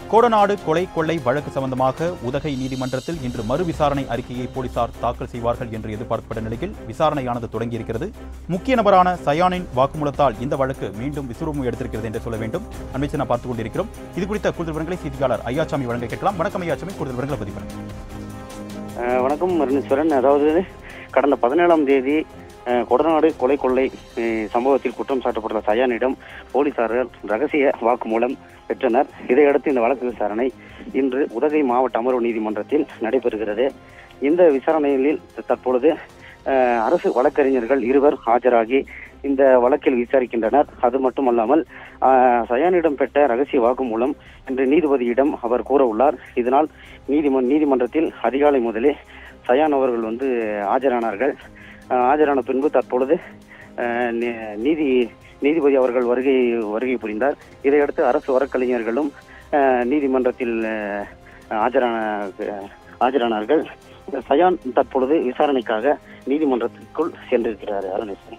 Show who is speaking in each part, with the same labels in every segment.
Speaker 1: கோடநாடு கொலை கொள்ளை வழக்கு சம்பந்தமாக உதகை நீதிமன்றத்தில் இன்று மறு விசாரணை அறிக்கையை போலீசார் தாக்கல் செய்வார்கள் என்று எதிர்பார்க்கப்பட்ட நிலையில் விசாரணையானது தொடங்கியிருக்கிறது முக்கிய நபரான சயானின் வாக்குமூலத்தால் இந்த வழக்கு மீண்டும் விசுரூபம் எடுத்திருக்கிறது என்று சொல்ல வேண்டும் அண்மைச்சு நான் பார்த்துக் கொண்டிருக்கிறோம் இது குறித்த கூடுதல் விவரங்களை செய்தியாளர் ஐயாச்சாமி வழங்க கேட்கலாம் வணக்கம் ஐயாச்சாமி கூடுதல் விவரங்களை பதிவு பண்ணுங்க.
Speaker 2: அஹ் வணக்கம் மருணீஸ்வரன் அதாவது கடந்த பதினேழாம் தேதி அஹ், கொடநாடு கொலை கொள்ளை அஹ், சம்பவத்தில் குற்றம் சாட்டப்பட்ட சயானிடம் போலீசார்கள் ரகசிய வாக்குமூலம் பெற்றனர் இதையடுத்து இந்த வழக்கு விசாரணை இன்று உதகை மாவட்ட அமர்வு நீதிமன்றத்தில் நடைபெறுகிறது இந்த விசாரணையில் தற்பொழுது அஹ், அரசு வழக்கறிஞர்கள் இருவர் ஆஜராகி இந்த வழக்கில் விசாரிக்கின்றனர் அது மட்டுமல்லாமல் அஹ், சயானிடம் பெற்ற ரகசிய வாக்குமூலம் இன்று நீதிபதியிடம் அவர் கூற உள்ளார் இதனால் நீதிமன் நீதிமன்றத்தில் அதிகாலை முதலே சயான் அவர்கள் வந்து ஆஜரானார்கள் அஹ், ஆஜரான பின்பு தற்பொழுது அஹ், நீ- நீதி நீதிபதி அவர்கள் வருகை வருகை புரிந்தார் இதையடுத்து அரசு வழக்கறிஞர்களும் அஹ், நீதிமன்றத்தில் அஹ், ஆஜரான ஆஜரானார்கள் சயான் தற்பொழுது விசாரணைக்காக நீதிமன்றத்திற்குள் சென்றிருக்கிறார் அருணேஸ்வரன்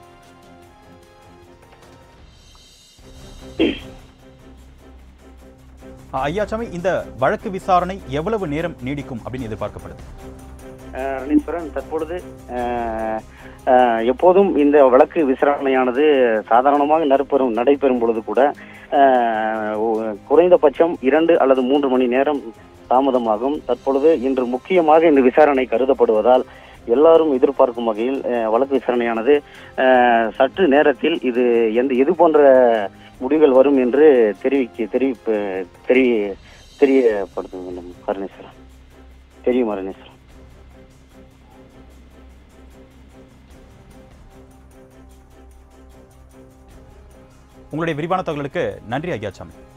Speaker 1: அஹ், ஐயாச்சாமி இந்த வழக்கு விசாரணை எவ்வளவு நேரம் நீடிக்கும் அப்படின்னு எதிர்பார்க்கப்படுது
Speaker 2: அஹ் ரணீஸ்வரன் தற்பொழுது அஹ், அஹ், எப்போதும் இந்த வழக்கு விசாரணையானது சாதாரணமாக நடைபெறும் நடைபெறும் பொழுது கூட அஹ், ஒ- குறைந்தபட்சம் இரண்டு அல்லது மூன்று மணி நேரம் தாமதமாகும் தற்பொழுது இன்று முக்கியமாக இந்த விசாரணை கருதப்படுவதால் எல்லாரும் எதிர்பார்க்கும் வகையில் அஹ், வழக்கு விசாரணையானது அஹ், சற்று நேரத்தில் இது எந்த எது போன்ற முடிவுகள் வரும் என்று தெரிவிக்க தெரிவிப்பு தெரிய தெரியப்படுத்த வேண்டும் கருணேஸ்வரன் தெரியும் அருணேஸ்வரன்
Speaker 1: உங்களுடைய விரிவான தகவலுக்கு நன்றி ஐயாச்சாமி